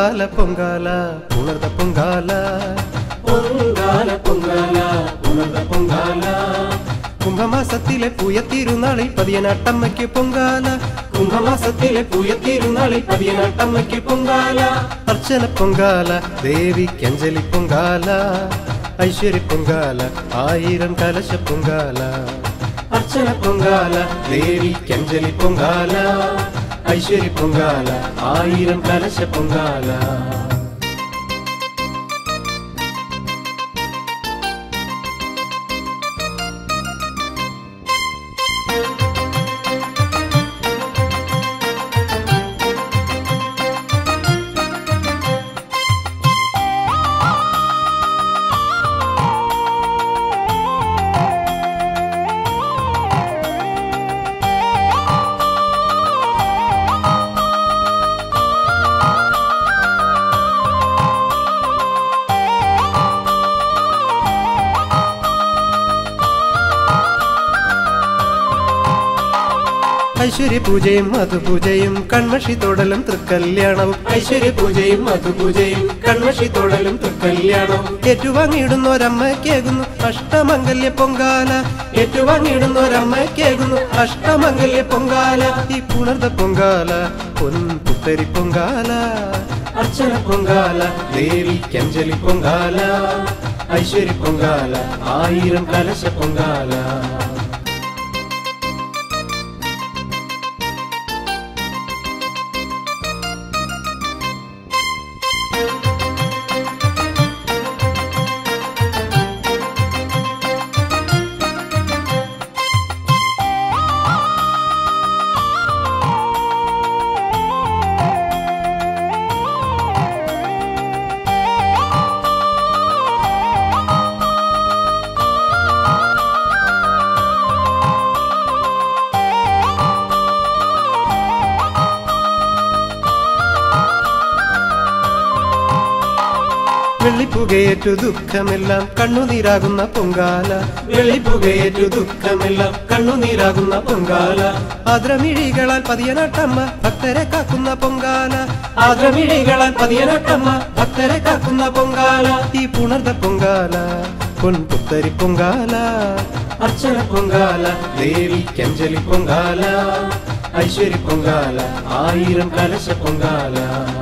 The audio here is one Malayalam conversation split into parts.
പൊങ്കാല പൊങ്കാല ഉണർന്ന പൊങ്കാല പൊങ്കാല പൊങ്കാല ഉണർന്ന പൊങ്കാല കുംഭമാസത്തിലെ പൂയത്തിരുന്നാളിൽ പതിയനാട്ടമ്മയ്ക്ക് പൊങ്കാല കുംഭമാസത്തിലെ പൂയത്തിരുന്നാളിൽ പതിയനാട്ടമ്മയ്ക്ക് പൊങ്കാല അർച്ചന പൊങ്കാല ദേവിക്ക് അഞ്ജലി പൊങ്കാല ഐശ്വര്യ പൊങ്കാല ആയിരം കലശ പൊങ്കാല അർച്ചന പൊങ്കാല ദേവിക്ക് അഞ്ജലി പൊങ്കാല ഐശ്വര്യ പൊങ്കാല ആയിരം കലശ പൊങ്കാല ഐശ്വര്യ പൂജയും മധുപൂജയും കൺമഷി തൊടലും തൃക്കല്യാണവും ഐശ്വര്യ പൂജയും മധുപൂജയും കൺമഷി തൊടലും തൃക്കല്യാണവും ഏറ്റുവാങ്ങിയിടുന്നൊരമ്മയ്ക്കേകുന്നു അഷ്ടമംഗല്യ പൊങ്കാല ഏറ്റുവാങ്ങിയിടുന്നൊരമ്മയ്ക്കേകുന്നു അഷ്ടമംഗല്യ പൊങ്കാല ഈ പുണർന്ന പൊങ്കാല പൊൻ പുത്തരി പൊങ്കാല അർച്ചന പൊങ്കാല ദേവിക്ക് അഞ്ജലി പൊങ്കാല ഐശ്വര്യ പൊങ്കാല ആയിരം കലശ പൊങ്കാല വെള്ളിപ്പുകയേറ്റു ദുഃഖമെല്ലാം കണ്ണുനീരാകുന്ന പൊങ്കാല വെള്ളിപ്പുകയേറ്റു ദുഃഖമെല്ലാം കണ്ണുനീരാകുന്ന പൊങ്കാല ആദ്രമിഴികളാൽ പതിയനാട്ടമ്മ ഭക്തരെ കാക്കുന്ന പൊങ്കാല ആദ്രമിഴികളാൽ പതിയനട്ടമ്മ ഭക്തരെ കാക്കുന്ന പൊങ്കാല ഈ പുണർന്ന പൊങ്കാല പൊൻ പുത്തരി പൊങ്കാല അർച്ചന പൊങ്കാല ദേവിക്ക് അഞ്ജലി പൊങ്കാല ഐശ്വര്യ പൊങ്കാല ആയിരം കലശ പൊങ്കാല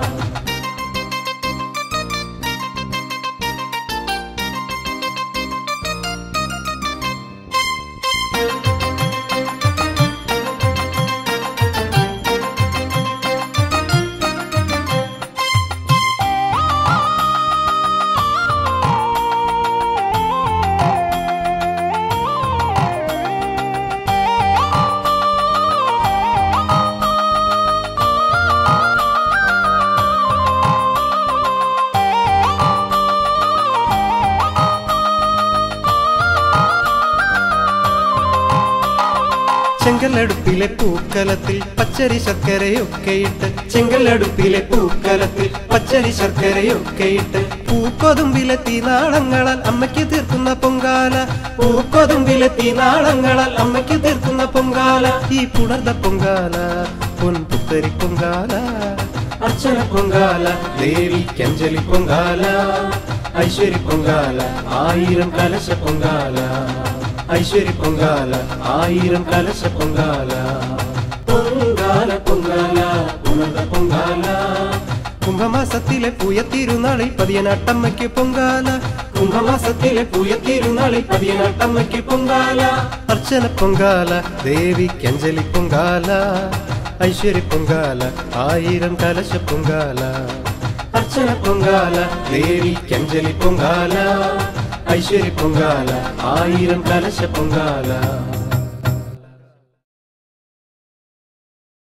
ചെങ്കലടുപ്പിലെ പൂക്കലത്തിൽ പച്ചരി ശർക്കരയൊക്കെ ഇട്ട് ചെങ്കലടുപ്പിലെ പൂക്കലത്തിൽ പച്ചരി ശർക്കരയൊക്കെ ഇട്ട് പൂക്കൊതുമ്പിലെ തീനാളങ്ങളാൽ അമ്മയ്ക്ക് തീർക്കുന്ന പൊങ്കാല പൂക്കൊതുമ്പിലെത്തി നാളങ്ങളാൽ അമ്മയ്ക്ക് തീർക്കുന്ന പൊങ്കാല ഈ പുണർന്ന പൊങ്കാല പൊൻ പുത്തരി പൊങ്കാല അർച്ചന പൊങ്കാല ദേവിക്ക് അഞ്ജലി പൊങ്കാല ഐശ്വര്യ പൊങ്കാല ആയിരം കലശ പൊങ്കാല ഐശ്വര്യ പൊങ്കാല ആയിരം കലശ പൊങ്കാല പൊങ്കാല പൊങ്കാല ഉണർന്ന പൊങ്കാല കുംഭമാസത്തിലെ പൂയത്തിരുന്നാളിൽ പതിയനാട്ടമ്മയ്ക്ക് പൊങ്കാല കുംഭമാസത്തിലെ പൂയത്തിരുന്നാളിൽ പതിയനാട്ടമ്മയ്ക്ക് പൊങ്കാല അർച്ചന പൊങ്കാല ദേവിക്ക് അഞ്ജലി പൊങ്കാല ഐശ്വര്യ പൊങ്കാല ആയിരം കലശ പൊങ്കാല അർച്ചന പൊങ്കാല ദേവിക്ക് അഞ്ജലി പൊങ്കാല ഐശ്വര്യ പൊങ്കാല ആയിരം കലശ പൊങ്കാല